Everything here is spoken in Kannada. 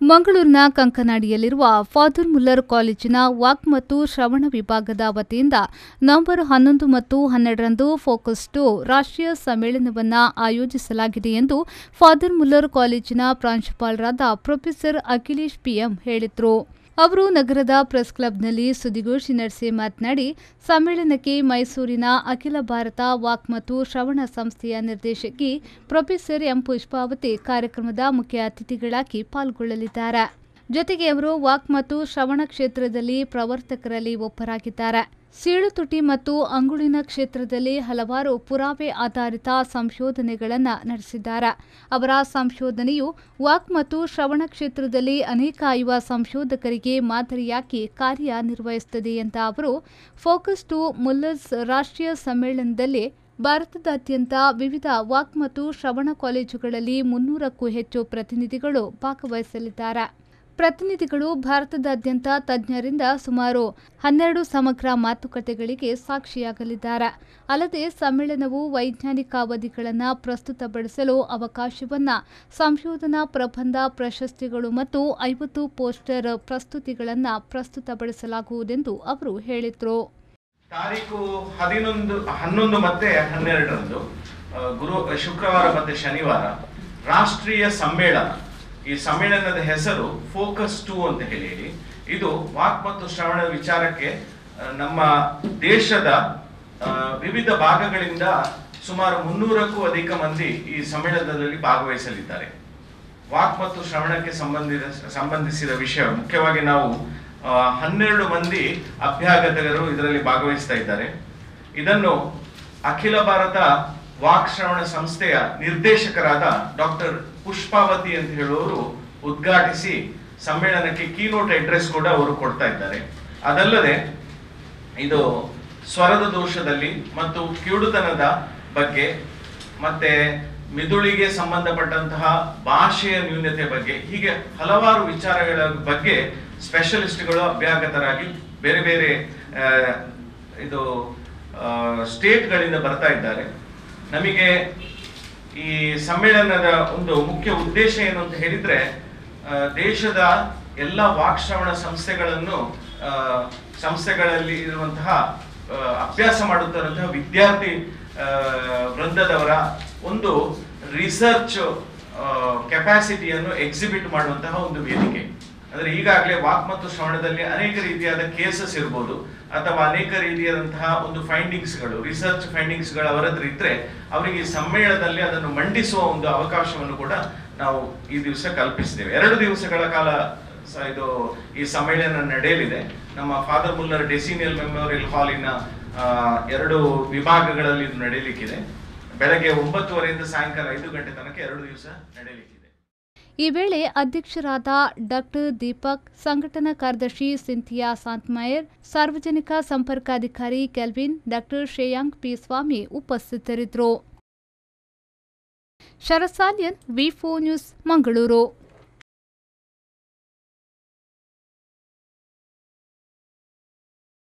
ಮಂಗಳೂರಿನ ಕಂಕನಾಡಿಯಲ್ಲಿರುವ ಫಾದರ್ ಮುಲ್ಲರ್ ಕಾಲೇಜಿನ ವಾಕ್ ಮತ್ತು ಶ್ರವಣ ವಿಭಾಗದ ವತಿಯಿಂದ ನವೆಂಬರ್ ಹನ್ನೊಂದು ಮತ್ತು ಹನ್ನೆರಡರಂದು ಫೋಕಸ್ ಟು ರಾಷ್ಟ್ರೀಯ ಸಮ್ಮೇಳನವನ್ನು ಆಯೋಜಿಸಲಾಗಿದೆ ಎಂದು ಫಾದರ್ ಮುಲ್ಲರ್ ಕಾಲೇಜಿನ ಪ್ರಾಂಶುಪಾಲರಾದ ಪ್ರೊಫೆಸರ್ ಅಖಿಲೇಶ್ ಪಿಎಂ ಹೇಳಿದರು ಅವರು ನಗರದ ಪ್ರೆಸ್ ಕ್ಲಬ್ನಲ್ಲಿ ಸುದ್ದಿಗೋಷ್ಠಿ ನಡೆಸಿ ಮಾತನಾಡಿ ಸಮ್ಮೇಳನಕ್ಕೆ ಮೈಸೂರಿನ ಅಖಿಲ ಭಾರತ ವಾಕ್ ಮತ್ತು ಶ್ರವಣ ಸಂಸ್ಥೆಯ ನಿರ್ದೇಶಕಿ ಪ್ರೊಫೆಸರ್ ಎಂ ಪುಷ್ಪಾವತಿ ಕಾರ್ಯಕ್ರಮದ ಮುಖ್ಯ ಅತಿಥಿಗಳಾಗಿ ಪಾಲ್ಗೊಳ್ಳಲಿದ್ದಾರೆ ಜೊತೆಗೆ ಅವರು ವಾಕ್ ಮತ್ತು ಶ್ರವಣ ಕ್ಷೇತ್ರದಲ್ಲಿ ಪ್ರವರ್ತಕರಲ್ಲಿ ಒಬ್ಬರಾಗಿದ್ದಾರೆ ಸೀಳುತುಟಿ ಮತ್ತು ಅಂಗುಳಿನ ಕ್ಷೇತ್ರದಲ್ಲಿ ಹಲವಾರು ಪುರಾವೆ ಆಧಾರಿತ ಸಂಶೋಧನೆಗಳನ್ನು ನಡೆಸಿದ್ದಾರೆ ಅವರ ಸಂಶೋಧನೆಯು ವಾಕ್ ಮತ್ತು ಶ್ರವಣ ಕ್ಷೇತ್ರದಲ್ಲಿ ಅನೇಕ ಯುವ ಸಂಶೋಧಕರಿಗೆ ಮಾದರಿಯಾಗಿ ಕಾರ್ಯನಿರ್ವಹಿಸುತ್ತದೆ ಅಂತ ಅವರು ಫೋಕಸ್ ಟು ಮುಲ್ಲರ್ಸ್ ರಾಷ್ಟ್ರೀಯ ಸಮ್ಮೇಳನದಲ್ಲಿ ಭಾರತದಾದ್ಯಂತ ವಿವಿಧ ವಾಕ್ ಮತ್ತು ಶ್ರವಣ ಕಾಲೇಜುಗಳಲ್ಲಿ ಮುನ್ನೂರಕ್ಕೂ ಹೆಚ್ಚು ಪ್ರತಿನಿಧಿಗಳು ಭಾಗವಹಿಸಲಿದ್ದಾರೆ ಪ್ರತಿನಿಧಿಗಳು ಭಾರತದಾದ್ಯಂತ ತಜ್ಞರಿಂದ ಸುಮಾರು ಹನ್ನೆರಡು ಸಮಗ್ರ ಮಾತುಕತೆಗಳಿಗೆ ಸಾಕ್ಷಿಯಾಗಲಿದ್ದಾರೆ ಅಲ್ಲದೆ ಸಮ್ಮೇಳನವು ವೈಜ್ಞಾನಿಕ ಅವಧಿಗಳನ್ನು ಪ್ರಸ್ತುತಪಡಿಸಲು ಅವಕಾಶವನ್ನ ಸಂಶೋಧನಾ ಪ್ರಬಂಧ ಪ್ರಶಸ್ತಿಗಳು ಮತ್ತು ಐವತ್ತು ಪೋಸ್ಟರ್ ಪ್ರಸ್ತುತಿಗಳನ್ನು ಪ್ರಸ್ತುತಪಡಿಸಲಾಗುವುದೆಂದು ಅವರು ಹೇಳಿದರು ತಾರೀಕು ಹದಿನೊಂದು ಹನ್ನೊಂದು ಮತ್ತೆ ಹನ್ನೆರಡರಂದು ಆ, ಗುರು ಶುಕ್ರವಾರ ಮತ್ತೆ ಶನಿವಾರ ರಾಷ್ಟ್ರೀಯ ಸಮ್ಮೇಳನ ಈ ಸಮ್ಮೇಳನದ ಹೆಸರು ಫೋಕಸ್ ಟು ಅಂತ ಹೇಳಿ ಹೇಳಿ ಇದು ವಾಕ್ ಮತ್ತು ಶ್ರವಣ ವಿಚಾರಕ್ಕೆ ಆ, ನಮ್ಮ ದೇಶದ ಆ, ವಿವಿಧ ಭಾಗಗಳಿಂದ ಸುಮಾರು ಮುನ್ನೂರಕ್ಕೂ ಅಧಿಕ ಮಂದಿ ಈ ಸಮ್ಮೇಳನದಲ್ಲಿ ಭಾಗವಹಿಸಲಿದ್ದಾರೆ ವಾಕ್ ಮತ್ತು ಶ್ರವಣಕ್ಕೆ ಸಂಬಂಧಿಸಿದ ಸಂಬಂಧಿಸಿದ ವಿಷಯ ಮುಖ್ಯವಾಗಿ ನಾವು ಆ, ಹನ್ನೆರಡು ಮಂದಿ ಅಭ್ಯಾಗತರು ಇದರಲ್ಲಿ ಭಾಗವಹಿಸ್ತಾ ಇದ್ದಾರೆ ಇದನ್ನು ಅಖಿಲ ಭಾರತ ವಾಕ್ ಶ್ರವಣ ಸಂಸ್ಥೆಯ ನಿರ್ದೇಶಕರಾದ ಡಾಕ್ಟರ್ ಪುಷ್ಪಾವತಿ ಅಂತ ಹೇಳುವವರು ಉದ್ಘಾಟಿಸಿ ಸಮ್ಮೇಳನಕ್ಕೆ ಕೀನೋಟ್ ಅಡ್ರೆಸ್ ಕೂಡ ಅವರು ಕೊಡ್ತಾ ಇದ್ದಾರೆ ಅದಲ್ಲದೆ ಇದು ಸ್ವರದ ದೋಷದಲ್ಲಿ ಮತ್ತು ಕಿವುಡುತನದ ಬಗ್ಗೆ ಮತ್ತೆ ಮಿದುಳಿಗೆ ಸಂಬಂಧಪಟ್ಟಂತಹ ಭಾಷೆಯ ನ್ಯೂನ್ಯತೆ ಬಗ್ಗೆ ಹೀಗೆ ಹಲವಾರು ವಿಚಾರಗಳ ಬಗ್ಗೆ ಸ್ಪೆಷಲಿಸ್ಟ್ಗಳು ಅಭ್ಯಾಗತರಾಗಿ ಬೇರೆ ಬೇರೆ ಆ, ಇದು ಸ್ಟೇಟ್ಗಳಿಂದ ಬರ್ತಾ ಇದ್ದಾರೆ ನಮಗೆ ಈ ಸಮ್ಮೇಳನದ ಒಂದು ಮುಖ್ಯ ಉದ್ದೇಶ ಏನು ಅಂತ ಹೇಳಿದ್ರೆ ಆ, ದೇಶದ ಎಲ್ಲ ವಾಕ್ಶ್ರವಣ ಸಂಸ್ಥೆಗಳನ್ನು ಆ, ಸಂಸ್ಥೆಗಳಲ್ಲಿ ಇರುವಂತಹ ಆ, ಅಭ್ಯಾಸ ಮಾಡುತ್ತಿರುವಂತಹ ವಿದ್ಯಾರ್ಥಿ ಆ, ವೃಂದದವರ ಒಂದು ರಿಸರ್ಚ್ ಕೆಪಾಸಿಟಿಯನ್ನು ಎಕ್ಸಿಬಿಟ್ ಮಾಡುವಂತಹ ಒಂದು ವೇದಿಕೆ ಅಂದ್ರೆ ಈಗಾಗಲೇ ವಾಕ್ ಮತ್ತು ಶ್ರವಣದಲ್ಲಿ ಅನೇಕ ರೀತಿಯಾದ ಕೇಸಸ್ ಇರ್ಬೋದು ಅಥವಾ ಅನೇಕ ರೀತಿಯಾದಂತಹ ಒಂದು ಫೈಂಡಿಂಗ್ಸ್ಗಳು ರಿಸರ್ಚ್ ಫೈಂಡಿಂಗ್ಸ್ಗಳು ಅವರ ಹತ್ರ ಇದ್ರೆ ಅವರಿಗೆ ಈ ಸಮ್ಮೇಳನದಲ್ಲಿ ಅದನ್ನು ಮಂಡಿಸುವ ಒಂದು ಅವಕಾಶವನ್ನು ಕೂಡ ನಾವು ಈ ದಿವಸ ಕಲ್ಪಿಸಿದ್ದೇವೆ ಎರಡು ದಿವಸಗಳ ಕಾಲ ಸ- ಇದು ಈ ಸಮ್ಮೇಳನ ನಡೆಯಲಿದೆ ನಮ್ಮ ಫಾದರ್ ಮುಲ್ಲರ್ ಡೆಸಿನಿಯಲ್ ಮೆಮೋರಿಯಲ್ ಹಾಲಿನ ಆ, ಎರಡು ವಿಭಾಗಗಳಲ್ಲಿ ಇದು ನಡೆಯಲಿಕ್ಕಿದೆ ಬೆಳಗ್ಗೆ ಒಂಬತ್ತುವರೆಯಿಂದ ಸಾಯಂಕಾಲ ಐದು ಗಂಟೆ ತನಕ ಎರಡು ದಿವಸ ನಡೆಯಲಿಕ್ಕಿದೆ ಈ ವೇಳೆ ಅಧ್ಯಕ್ಷರಾದ ಡಾಕ್ಟರ್ ದೀಪಕ್ ಸಂಘಟನಾ ಕಾರ್ಯದರ್ಶಿ ಸಿಂಥಿಯಾ ಸಾಂತ್ಮಯರ್ ಸಾರ್ವಜನಿಕ ಸಂಪರ್ಕಾಧಿಕಾರಿ Kelvin doctor Shreyank P Swamy ಉಪಸ್ಥಿತರಿದ್ದರು ಶರಸಾಲ್ಯನ್ ವಿ ನ್ಯೂಸ್ ಮಂಗಳೂರು